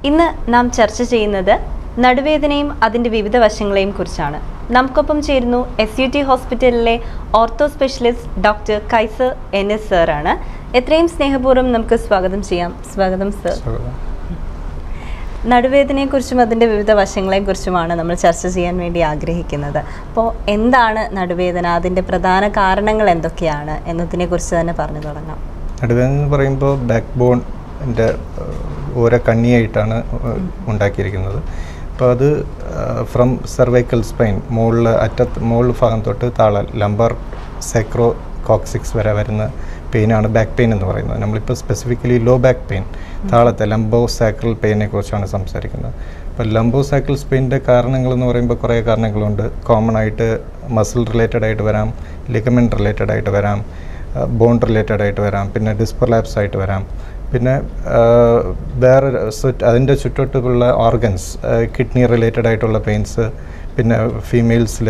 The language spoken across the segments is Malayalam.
ഇന്ന് നാം ചർച്ച ചെയ്യുന്നത് നടുവേദനയും അതിൻ്റെ വിവിധ വശങ്ങളെയും കുറിച്ചാണ് നമുക്കൊപ്പം ചേരുന്നു എസ് യു ടി ഹോസ്പിറ്റലിലെ ortho specialist doctor Kaiser N S സാറാണ് എത്രയും സ്നേഹപൂർവ്വം നമുക്ക് സ്വാഗതം ചെയ്യാം സ്വാഗതം സർ നടുവേദനയെക്കുറിച്ചും അതിൻ്റെ വിവിധ വശങ്ങളെക്കുറിച്ചുമാണ് നമ്മൾ ചർച്ച ചെയ്യാൻ വേണ്ടി ആഗ്രഹിക്കുന്നത് അപ്പോൾ എന്താണ് നടുവേദന അതിൻ്റെ പ്രധാന കാരണങ്ങൾ എന്തൊക്കെയാണ് എന്നതിനെക്കുറിച്ച് തന്നെ പറഞ്ഞു തുടങ്ങാം നടുവേദന എന്ന് പറയുമ്പോൾ ബാക്ക് ബോണിൻ്റെ ഓരോ കണ്ണിയായിട്ടാണ് ഏഹ്, ഉണ്ടാക്കിയിരിക്കുന്നത് അപ്പോൾ അത് ഫ്രം സെർവൈക്കൽ സ്പൈൻ മുകളിൽ അറ്റത്ത് മുകളിൽ ഭാഗം തൊട്ട് താഴെ ലംബർ സെക്രോ കോക്സിക്സ് വരെ വരുന്ന പെയിനാണ് ബാക്ക് പെയിൻ എന്ന് പറയുന്നത് നമ്മളിപ്പോൾ സ്പെസിഫിക്കലി ലോ ബാക്ക് പെയിൻ താഴത്തെ ലംബോ സാക്രൽ പെയിനെ കുറിച്ചാണ് സംസാരിക്കുന്നത് അപ്പോൾ ലംബോ സാക്രൽ പെയിൻ്റെ കാരണങ്ങൾ എന്ന് പറയുമ്പോൾ കുറേ കാരണങ്ങളുണ്ട് കോമൺ ആയിട്ട് മസിൽ റിലേറ്റഡ് ആയിട്ട് വരാം ലിഗമെൻറ്റ് റിലേറ്റഡ് ആയിട്ട് വരാം ബോൺ റിലേറ്റഡ് ആയിട്ട് വരാം പിന്നെ ഡിസ്പൊലാപ്സ് ആയിട്ട് വരാം പിന്നെ ആ, വേറെ ചുറ്റ് അതിൻ്റെ ചുറ്റോട്ടുള്ള ഓർഗൻസ് കിഡ്നി റിലേറ്റഡ് ആയിട്ടുള്ള പെയിൻസ് പിന്നെ ഫീമെയിൽസിൽ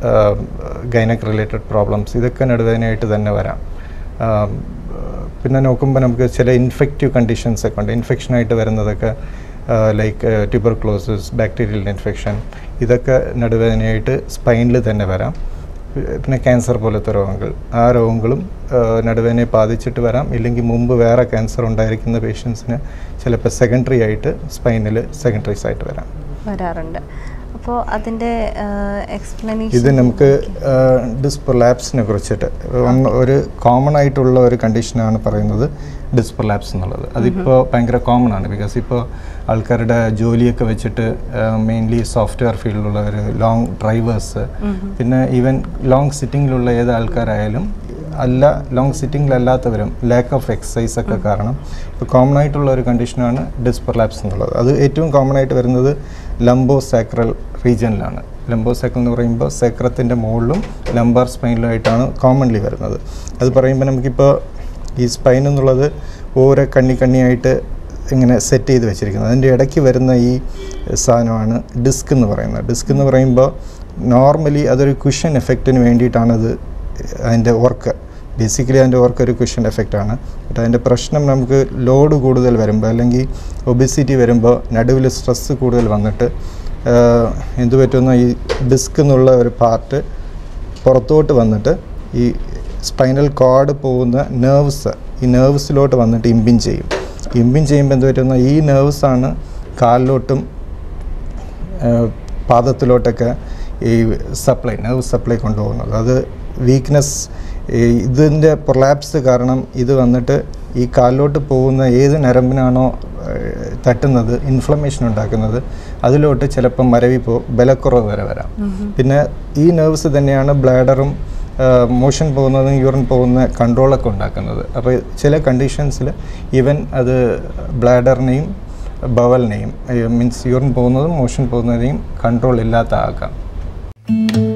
ഗൈനക് റിലേറ്റഡ് പ്രോബ്ലംസ് ഇതൊക്കെ നടുവേദനയായിട്ട് തന്നെ വരാം ആ, പിന്നെ നോക്കുമ്പോൾ നമുക്ക് ചില ഇൻഫെക്റ്റീവ് കണ്ടീഷൻസ് ഒക്കെ ഉണ്ട് ഇൻഫെക്ഷനായിട്ട് വരുന്നതൊക്കെ ലൈക്ക് ട്യൂബർക്ലോസിസ് ബാക്ടീരിയൽ ഇൻഫെക്ഷൻ ഇതൊക്കെ നടുവേദനയായിട്ട് സ്പൈനിൽ തന്നെ വരാം പിന്നെ ക്യാൻസർ പോലത്തെ രോഗങ്ങൾ ആ രോഗങ്ങളും ആ, നടുവേദനയെ ബാധിച്ചിട്ട് വരാം ഇല്ലെങ്കിൽ മുമ്പ് വേറെ ക്യാൻസർ ഉണ്ടായിരിക്കുന്ന പേഷ്യൻസിന് ചിലപ്പോൾ സെക്കൻഡറി ആയിട്ട് സ്പൈനിൽ സെക്കൻഡറീസ് ആയിട്ട് വരാം വരാറുണ്ട് അപ്പോൾ അതിൻ്റെ എക്സ്പ്ലനേഷൻ ഇത് നമുക്ക് ഡിസ്പൊലാപ്സിനെ കുറിച്ചിട്ട് ഒന്ന് ഒരു കോമൺ ആയിട്ടുള്ള ഒരു കണ്ടീഷനാണ് പറയുന്നത് ഡിസ്പൊലാപ്സ് എന്നുള്ളത് അതിപ്പോൾ ഭയങ്കര കോമൺ ആണ് ബിക്കോസ് ഇപ്പോൾ ആൾക്കാരുടെ ജോലിയൊക്കെ വെച്ചിട്ട് മെയിൻലി സോഫ്റ്റ്വെയർ ഫീൽഡിലുള്ള ഒരു ലോങ് ഡ്രൈവേഴ്സ് പിന്നെ ഈവൻ ലോങ് സിറ്റിങ്ങിലുള്ള ഏത് ആൾക്കാരായാലും അല്ല ലോങ് സിറ്റിങ്ങിലല്ലാത്തവരും ലാക്ക് ഓഫ് എക്സസൈസ് ഒക്കെ കാരണം ഇപ്പോൾ കോമൺ ആയിട്ടുള്ള ഒരു കണ്ടീഷനാണ് ഡിസ്പൊലാപ്സ് എന്നുള്ളത് അത് ഏറ്റവും കോമൺ ആയിട്ട് വരുന്നത് ലംബോ സാക്രൽ റീജിയനിലാണ് ലംബോ സാക്രൽ എന്ന് പറയുമ്പോൾ സേക്രത്തിൻ്റെ മുകളിലും ലംബാർ സ്പൈനിലുമായിട്ടാണ് കോമൺലി വരുന്നത് അത് പറയുമ്പോൾ നമുക്കിപ്പോൾ ഈ സ്പൈൻ എന്നുള്ളത് ഓരോ കണ്ണി കണ്ണിയായിട്ട് ഇങ്ങനെ സെറ്റ് ചെയ്ത് വെച്ചിരിക്കുന്നത് അതിൻ്റെ ഇടയ്ക്ക് വരുന്ന ഈ സാധനമാണ് ഡിസ്ക് എന്ന് പറയുന്നത് ഡിസ്ക് എന്ന് പറയുമ്പോൾ നോർമലി അതൊരു കുഷൻ എഫക്റ്റിന് വേണ്ടിയിട്ടാണത് അതിൻ്റെ വർക്ക് ബേസിക്കലി അതിൻ്റെ വർക്ക് ഒരു കുഷൻ എഫക്റ്റ് ആണ് ബട്ട് അതിൻ്റെ പ്രശ്നം നമുക്ക് ലോഡ് കൂടുതൽ വരുമ്പോൾ അല്ലെങ്കിൽ ഒബിസിറ്റി വരുമ്പോൾ നടുവിൽ സ്ട്രെസ്സ് കൂടുതൽ വന്നിട്ട് ആഹ്, എന്ത് പറ്റുന്ന ഈ ഡിസ്ക് എന്നുള്ള ഒരു പാർട്ട് പുറത്തോട്ട് വന്നിട്ട് ഈ സ്പൈനൽ കോഡ് പോകുന്ന നെർവ്സ് ഈ നെർവ്സിലോട്ട് വന്നിട്ട് ഇമ്പിൻ ചെയ്യും ഇമ്പിൻ ചെയ്യുമ്പോൾ എന്ത് പറ്റുന്ന ഈ നെർവ്സാണ് കാലിലോട്ടും ഏഹ് പാദത്തിലോട്ടൊക്കെ ഈ സപ്ലൈ നെർവ് സപ്ലൈ കൊണ്ടുപോകുന്നത് അത് വീക്ക്നെസ് ഇതിൻ്റെ പ്രൊലാപ്സ് കാരണം ഇത് വന്നിട്ട് ഈ കാലിലോട്ട് പോകുന്ന ഏത് നരമ്പിനാണോ ഏഹ് തട്ടുന്നത് ഇൻഫ്ലമേഷൻ ഉണ്ടാക്കുന്നത് അതിലോട്ട് ചിലപ്പം മരവി പോ ബലക്കുറവ് വരെ വരാം പിന്നെ ഈ നെർവ്സ് തന്നെയാണ് ബ്ലാഡറും മോഷൻ പോകുന്നതും യൂറിൻ പോകുന്ന കൺട്രോളൊക്കെ ഉണ്ടാക്കുന്നത് അപ്പോൾ ചില കണ്ടീഷൻസിൽ ഈവൻ അത് ബ്ലാഡറിനെയും ബവലിനെയും മീൻസ് യൂറിൻ പോകുന്നതും മോഷൻ പോകുന്നതിനെയും കൺട്രോൾ ഇല്ലാത്ത ആക്കാം